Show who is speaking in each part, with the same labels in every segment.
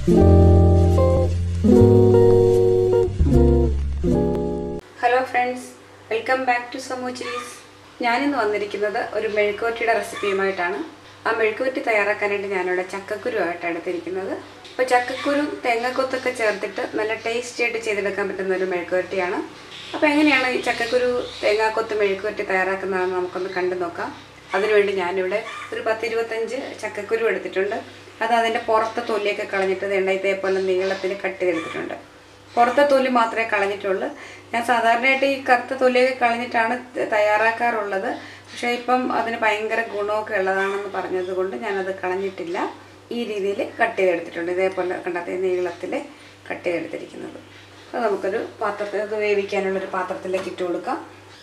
Speaker 1: Hello friends welcome back to സമോച്ചിരീസ് ഞാനിന്ന് വന്നിരിക്കുന്നത് ഒരു മെഴുക്കുവറ്റിയുടെ റെസിപ്പിയുമായിട്ടാണ് ആ മെഴുക്കുവറ്റി തയ്യാറാക്കാനായിട്ട് ഞാനിവിടെ ചക്കക്കുരുവായിട്ട് എടുത്തിരിക്കുന്നത് അപ്പോൾ ചക്കക്കുരു തേങ്ങാക്കൊത്തൊക്കെ ചേർത്തിട്ട് നല്ല ടേസ്റ്റി ആയിട്ട് ചെയ്തെടുക്കാൻ പറ്റുന്ന ഒരു മെഴുക്കുവറ്റിയാണ് അപ്പോൾ എങ്ങനെയാണ് ഈ ചക്കക്കുരു തേങ്ങാക്കൊത്ത് മെഴുക്കുവറ്റി തയ്യാറാക്കുന്നതെന്ന് നമുക്കൊന്ന് കണ്ടു നോക്കാം അതിനുവേണ്ടി ഞാനിവിടെ ഒരു പത്തിരുപത്തഞ്ച് ചക്കക്കുരു എടുത്തിട്ടുണ്ട് അത് അതിൻ്റെ പുറത്തെ തൊലിയൊക്കെ കളഞ്ഞിട്ട് വേണ്ട ഇതേപോലെ നീളത്തിൽ കട്ട് ചെയ്തെടുത്തിട്ടുണ്ട് പുറത്തെ തൊലി മാത്രമേ കളഞ്ഞിട്ടുള്ളൂ ഞാൻ സാധാരണയായിട്ട് ഈ കറുത്ത തൊലിയൊക്കെ കളഞ്ഞിട്ടാണ് ത- തയ്യാറാക്കാറുള്ളത് പക്ഷേ ഇപ്പം അതിന് ഭയങ്കര ഗുണമൊക്കെ ഉള്ളതാണെന്ന് പറഞ്ഞത് കൊണ്ട് ഞാനത് കളഞ്ഞിട്ടില്ല ഈ രീതിയിൽ കട്ട് ചെയ്തെടുത്തിട്ടുണ്ട് ഇതേപോലെ കണ്ടത് നീളത്തിൽ കട്ട് ചെയ്തെടുത്തിരിക്കുന്നത് അത് നമുക്കൊരു പാത്രത്തിൽ അത് വേവിക്കാനുള്ളൊരു പാത്രത്തിലേക്ക് ഇട്ട് കൊടുക്കാം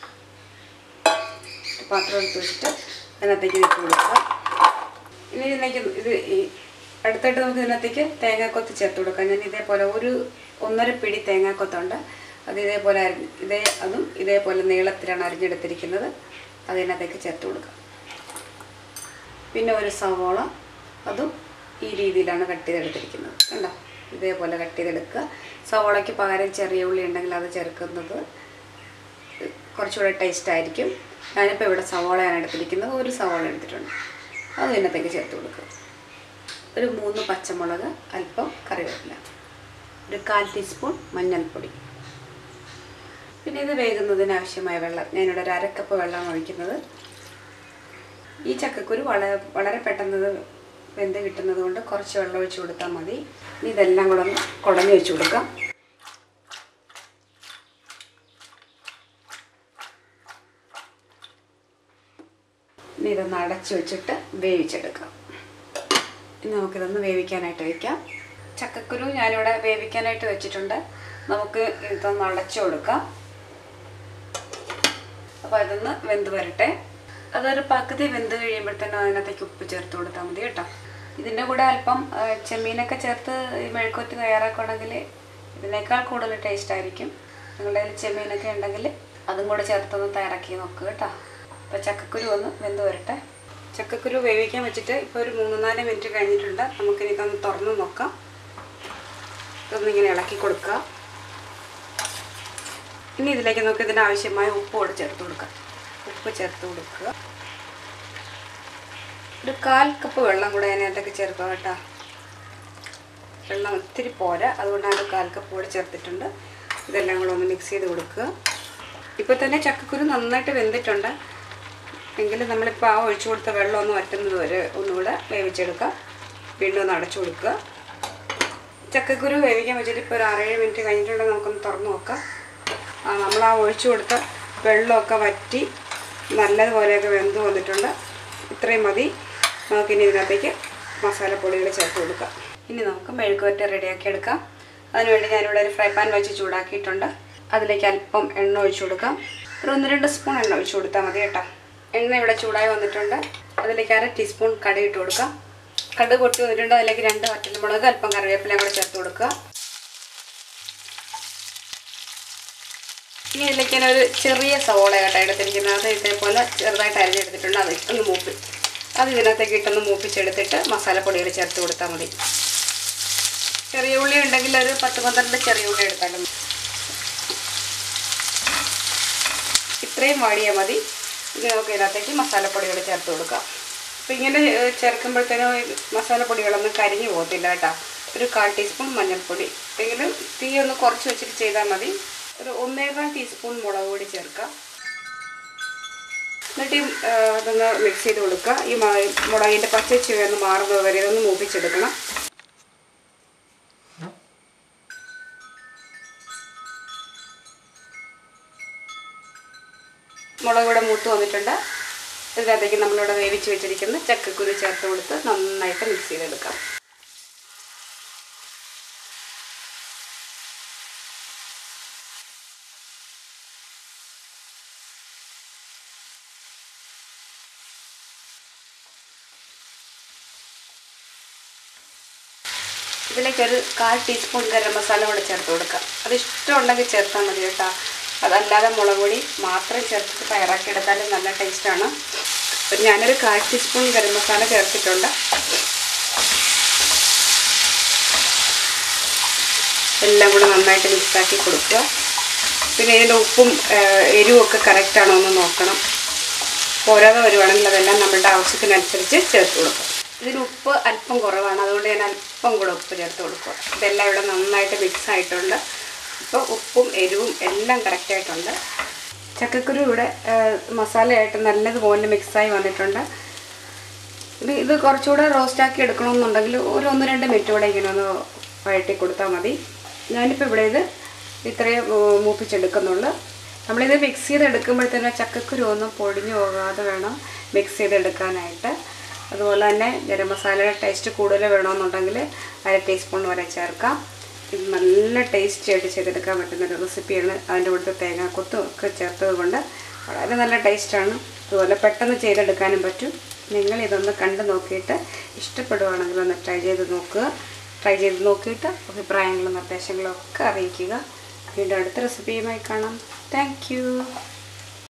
Speaker 1: ഒരു പാത്രം എടുത്ത് വെച്ചിട്ട് അതിനകത്തേക്ക് ഇട്ട് കൊടുക്കുക ഇനി ഇതിലേക്ക് ഇത് ഈ അടുത്തായിട്ട് നമുക്ക് ഇതിനകത്തേക്ക് തേങ്ങാക്കൊത്ത് ചേർത്ത് കൊടുക്കാം ഞാൻ ഇതേപോലെ ഒരു ഒന്നര പിടി തേങ്ങാക്കൊത്തുണ്ട് അത് ഇതേപോലെ അരിഞ്ഞ് ഇതേ അതും ഇതേപോലെ നീളത്തിലാണ് അരിഞ്ഞെടുത്തിരിക്കുന്നത് അത് ഇതിനകത്തേക്ക് ചേർത്ത് കൊടുക്കാം പിന്നെ ഒരു സവോള അതും ഈ രീതിയിലാണ് കട്ട് ചെയ്തെടുത്തിരിക്കുന്നത് കണ്ടോ ഇതേപോലെ കട്ട് ചെയ്തെടുക്കുക സവോളയ്ക്ക് പകരം ചെറിയ ഉള്ളി ഉണ്ടെങ്കിൽ അത് ചേർക്കുന്നത് കുറച്ചുകൂടെ ടേസ്റ്റ് ആയിരിക്കും ഞാനിപ്പോൾ ഇവിടെ സവോളയാണ് എടുത്തിരിക്കുന്നത് ഒരു സവോള എടുത്തിട്ടുണ്ട് അത് ഇതിനകത്തേക്ക് ചേർത്ത് കൊടുക്കുക ഒരു മൂന്ന് പച്ചമുളക് അല്പം കറിവേപ്പില ഒരു കാൽ ടീസ്പൂൺ മഞ്ഞൾപ്പൊടി പിന്നെ ഇത് വേകുന്നതിന് ആവശ്യമായ വെള്ളം ഞാനിവിടെ ഒരു അരക്കപ്പ് വെള്ളമാണ് ഒഴിക്കുന്നത് ഈ ചക്കക്കുരു വളരെ വളരെ പെട്ടെന്ന് ഇത് വെന്ത് കിട്ടുന്നത് കൊണ്ട് കുറച്ച് വെള്ളം ഒഴിച്ച് കൊടുത്താൽ മതി ഇനി ഇതെല്ലാം കൂടെ ഒന്ന് കുടഞ്ഞ് വെച്ച് കൊടുക്കാം ഇനി ഇതൊന്ന് അടച്ച് വെച്ചിട്ട് വേവിച്ചെടുക്കാം ഇനി നമുക്കിതൊന്ന് വേവിക്കാനായിട്ട് വയ്ക്കാം ചക്കക്കുരു ഞാനിവിടെ വേവിക്കാനായിട്ട് വെച്ചിട്ടുണ്ട് നമുക്ക് ഇതൊന്ന് അടച്ചു കൊടുക്കാം അപ്പോൾ ഇതൊന്ന് വെന്ത് വരട്ടെ അതൊരു പകുതി വെന്ത് കഴിയുമ്പോഴത്തേനും അതിനകത്തേക്ക് ഉപ്പ് ചേർത്ത് കൊടുത്താൽ മതി കേട്ടോ ഇതിൻ്റെ കൂടെ അല്പം ആ, ചെമ്മീനൊക്കെ ചേർത്ത് ഈ മെഴുക്കുവറ്റ് തയ്യാറാക്കുകയാണെങ്കിൽ ഇതിനേക്കാൾ കൂടുതൽ ടേസ്റ്റ് ആയിരിക്കും നിങ്ങളുടെ കയ്യിൽ ചെമ്മീനൊക്കെ ഉണ്ടെങ്കിൽ അതും കൂടെ ചേർത്തൊന്ന് തയ്യാറാക്കി നോക്കുക കേട്ടോ അപ്പോൾ ചക്കക്കുരു ഒന്ന് വെന്ത് വരട്ടെ ചക്കക്കുരു വേവിക്കാൻ വെച്ചിട്ട് ഇപ്പോൾ ഒരു മൂന്ന് നാല് മിനിറ്റ് കഴിഞ്ഞിട്ടുണ്ട് നമുക്കിനി ഇതൊന്ന് തുറന്ന് നോക്കാം ഇതൊന്നിങ്ങനെ ഇളക്കി കൊടുക്കുക ഇനി ഇതിലേക്ക് നമുക്ക് ഇതിന് ആവശ്യമായ ഉപ്പ് കൂടെ ചേർത്ത് കൊടുക്കാം ഉപ്പ് ചേർത്ത് കൊടുക്കുക ഒരു കാൽ കപ്പ് വെള്ളം കൂടെ അതിനകത്തേക്ക് ചേർക്കുക കേട്ടോ വെള്ളം ഒത്തിരി പോരാ അതുകൊണ്ടാണ് ഒരു കാൽ കപ്പ് കൂടെ ചേർത്തിട്ടുണ്ട് ഇതെല്ലാം കൂടെ ഒന്ന് മിക്സ് ചെയ്ത് കൊടുക്കുക ഇപ്പോൾ തന്നെ ചക്കക്കുരു നന്നായിട്ട് വെന്തിട്ടുണ്ട് എങ്കിലും നമ്മളിപ്പോൾ ആ ഒഴിച്ചു കൊടുത്ത വെള്ളം ഒന്ന് വറ്റുന്നത് വരെ ഒന്നുകൂടെ വേവിച്ചെടുക്കാം വീണ്ടും ഒന്ന് അടച്ചു കൊടുക്കുക ചക്കക്കുരു വേവിക്കാൻ വെച്ചിട്ട് ഇപ്പോൾ ഒരു ആറേഴ് മിനിറ്റ് കഴിഞ്ഞിട്ടുണ്ടെങ്കിൽ നമുക്കൊന്ന് തുറന്ന് നോക്കാം ആ നമ്മൾ ആ ഒഴിച്ചു കൊടുത്ത വെള്ളമൊക്കെ വറ്റി നല്ലതുപോലെയൊക്കെ വെന്ത് വന്നിട്ടുണ്ട് ഇത്രയും മതി നമുക്കിനി ഇതിനകത്തേക്ക് മസാലപ്പൊടികൾ ചേർത്ത് കൊടുക്കാം ഇനി നമുക്ക് മെഴുക്കുവറ്റ റെഡിയാക്കി എടുക്കാം അതിനുവേണ്ടി ഞാനിവിടെ ഒരു ഫ്രൈ പാൻ വെച്ച് ചൂടാക്കിയിട്ടുണ്ട് അതിലേക്ക് അല്പം എണ്ണ ഒഴിച്ചു കൊടുക്കാം ഒരു ഒന്ന് രണ്ട് സ്പൂൺ എണ്ണ ഒഴിച്ചു കൊടുത്താൽ മതി കേട്ടോ എണ്ണ ഇവിടെ ചൂടായി വന്നിട്ടുണ്ട് അതിലേക്ക് അര ടീസ്പൂൺ കടുക് ഇട്ട് കൊടുക്കാം കടുക് പൊട്ടി വന്നിട്ടുണ്ട് അതിലേക്ക് രണ്ട് വറ്റൽമുളക് അല്പം കറിവേപ്പിലയും കൂടെ ചേർത്ത് കൊടുക്കുക ഇനി ഇതിലേക്ക് ഞാൻ ഒരു ചെറിയ സവോള കേട്ടോ എടുത്തിരിക്കുന്നത് അത് ഇതേപോലെ ചെറുതായിട്ട് അരിഞ്ഞെടുത്തിട്ടുണ്ട് അത് ഒന്ന് മൂപ്പി അത് ഇതിനകത്തേക്ക് ഇട്ടൊന്ന് മൂപ്പിച്ചെടുത്തിട്ട് മസാലപ്പൊടികൾ ചേർത്ത് കൊടുത്താൽ മതി ചെറിയ ഉള്ളി ഉണ്ടെങ്കിൽ ഒരു പത്ത് പന്ത്രണ്ട് ചെറിയ ഉള്ളി എടുത്താലും മതി. ഇത്രയും വാടിയാൽ മതി ഇനി നമുക്ക് ഇതിനകത്തേക്ക് മസാലപ്പൊടികൾ ചേർത്ത് കൊടുക്കാം അപ്പോൾ ഇങ്ങനെ ഏഹ്, ചേർക്കുമ്പോഴത്തേനും ഈ മസാലപ്പൊടികളൊന്നും കരിഞ്ഞു പോകത്തില്ല കേട്ടോ ഒരു കാൽ ടീസ്പൂൺ മഞ്ഞൾപ്പൊടി എങ്കിലും തീ ഒന്ന് കുറച്ച് വെച്ചിട്ട് ചെയ്താൽ മതി ഒരു ഒന്നേകാൽ ടീസ്പൂൺ മുളക് പൊടി ചേർക്കാം എന്നിട്ട് ഈ, ഏഹ്, അതൊന്ന് മിക്സ് ചെയ്ത് കൊടുക്കുക ഈ മ- മുളകിൻ്റെ പച്ച ചുവന്ന് മാറുന്നത് വരെ ഇതൊന്ന് മൂപ്പിച്ചെടുക്കണം മുളക് കൂടെ മൂത്ത് വന്നിട്ടുണ്ട് ഇതിനകത്തേക്ക് നമ്മളിവിടെ വേവിച്ച് വെച്ചിരിക്കുന്ന ചക്കക്കുരു ചേർത്ത് കൊടുത്ത് നന്നായിട്ട് മിക്സ് ചെയ്തെടുക്കാം ഇതിലേക്ക് ഒരു കാൽ ടീസ്പൂൺ ഗരം മസാല കൂടെ ചേർത്ത് കൊടുക്കാം അത് ഇഷ്ടമുണ്ടെങ്കിൽ ചേർത്താൽ മതി കേട്ടോ അതല്ലാതെ മുളക് പൊടി മാത്രം ചേർത്തിട്ട് തയ്യാറാക്കി എടുത്താലും നല്ല ടേസ്റ്റാണ് അപ്പം ഞാനൊരു കാൽ ടീസ്പൂൺ ഗരം മസാല ചേർത്തിട്ടുണ്ട് എല്ലാം കൂടെ നന്നായിട്ട് മിക്സാക്കി കൊടുക്കുക പിന്നെ ഇതിൻ്റെ ഉപ്പും ഏഹ്, എരിവും ഒക്കെ കറക്റ്റാണോ എന്ന് നോക്കണം പോരാതെ വരുവാണെങ്കിൽ അതെല്ലാം നമ്മുടെ ആവശ്യത്തിനനുസരിച്ച് ചേർത്ത് കൊടുക്കും ഇതിന് ഉപ്പ് അല്പം കുറവാണ് അതുകൊണ്ട് ഞാൻ അല്പം കൂടെ ഉപ്പ് ചേർത്ത് കൊടുക്കുക ഇതെല്ലാം ഇവിടെ നന്നായിട്ട് മിക്സ് ആയിട്ടുണ്ട് ഇപ്പോൾ ഉപ്പും എരിവും എല്ലാം കറക്റ്റായിട്ടുണ്ട് ചക്കക്കുരു ഇവിടെ ഏഹ്, മസാലയായിട്ട് നല്ലതുപോലെ മിക്സായി വന്നിട്ടുണ്ട് ഇത് ഇത് കുറച്ചുകൂടെ റോസ്റ്റ് ആക്കി എടുക്കണമെന്നുണ്ടെങ്കിൽ ഒരു ഒന്ന് രണ്ട് മിനിറ്റ് കൂടെ ഇങ്ങനെ ഒന്ന് വഴറ്റി കൊടുത്താൽ മതി ഞാനിപ്പോൾ ഇവിടെ ഇത് ഇത്രയും ഏർ, മൂപ്പിച്ചെടുക്കുന്നുള്ളൂ നമ്മളിത് മിക്സ് ചെയ്തെടുക്കുമ്പോഴത്തേനും ചക്കക്കുരു ഒന്നും പൊടിഞ്ഞു പോകാതെ വേണം മിക്സ് ചെയ്തെടുക്കാനായിട്ട് അതുപോലെ തന്നെ ഗരം മസാലയുടെ ടേസ്റ്റ് കൂടുതൽ വേണമെന്നുണ്ടെങ്കിൽ അര ടീസ്പൂൺ വരെ ചേർക്കാം ഇത് നല്ല ടേസ്റ്റി ആയിട്ട് ചെയ്തെടുക്കാൻ പറ്റുന്ന ഒരു റെസിപ്പിയാണ് അതിൻ്റെ കൂടെ തേങ്ങാക്കൊത്തും ഒക്കെ ചേർത്തത് കൊണ്ട് വളരെ നല്ല ടേസ്റ്റാണ് അതുപോലെ പെട്ടെന്ന് ചെയ്തെടുക്കാനും പറ്റും നിങ്ങൾ ഇതൊന്ന് കണ്ടു നോക്കിയിട്ട് ഇഷ്ടപ്പെടുവാണെങ്കിൽ ഒന്ന് ട്രൈ ചെയ്ത് നോക്കുക ട്രൈ ചെയ്ത് നോക്കിയിട്ട് അഭിപ്രായങ്ങളും നിർദ്ദേശങ്ങളും ഒക്കെ അറിയിക്കുക വീണ്ടും അടുത്ത റെസിപ്പിയുമായി കാണാം താങ്ക്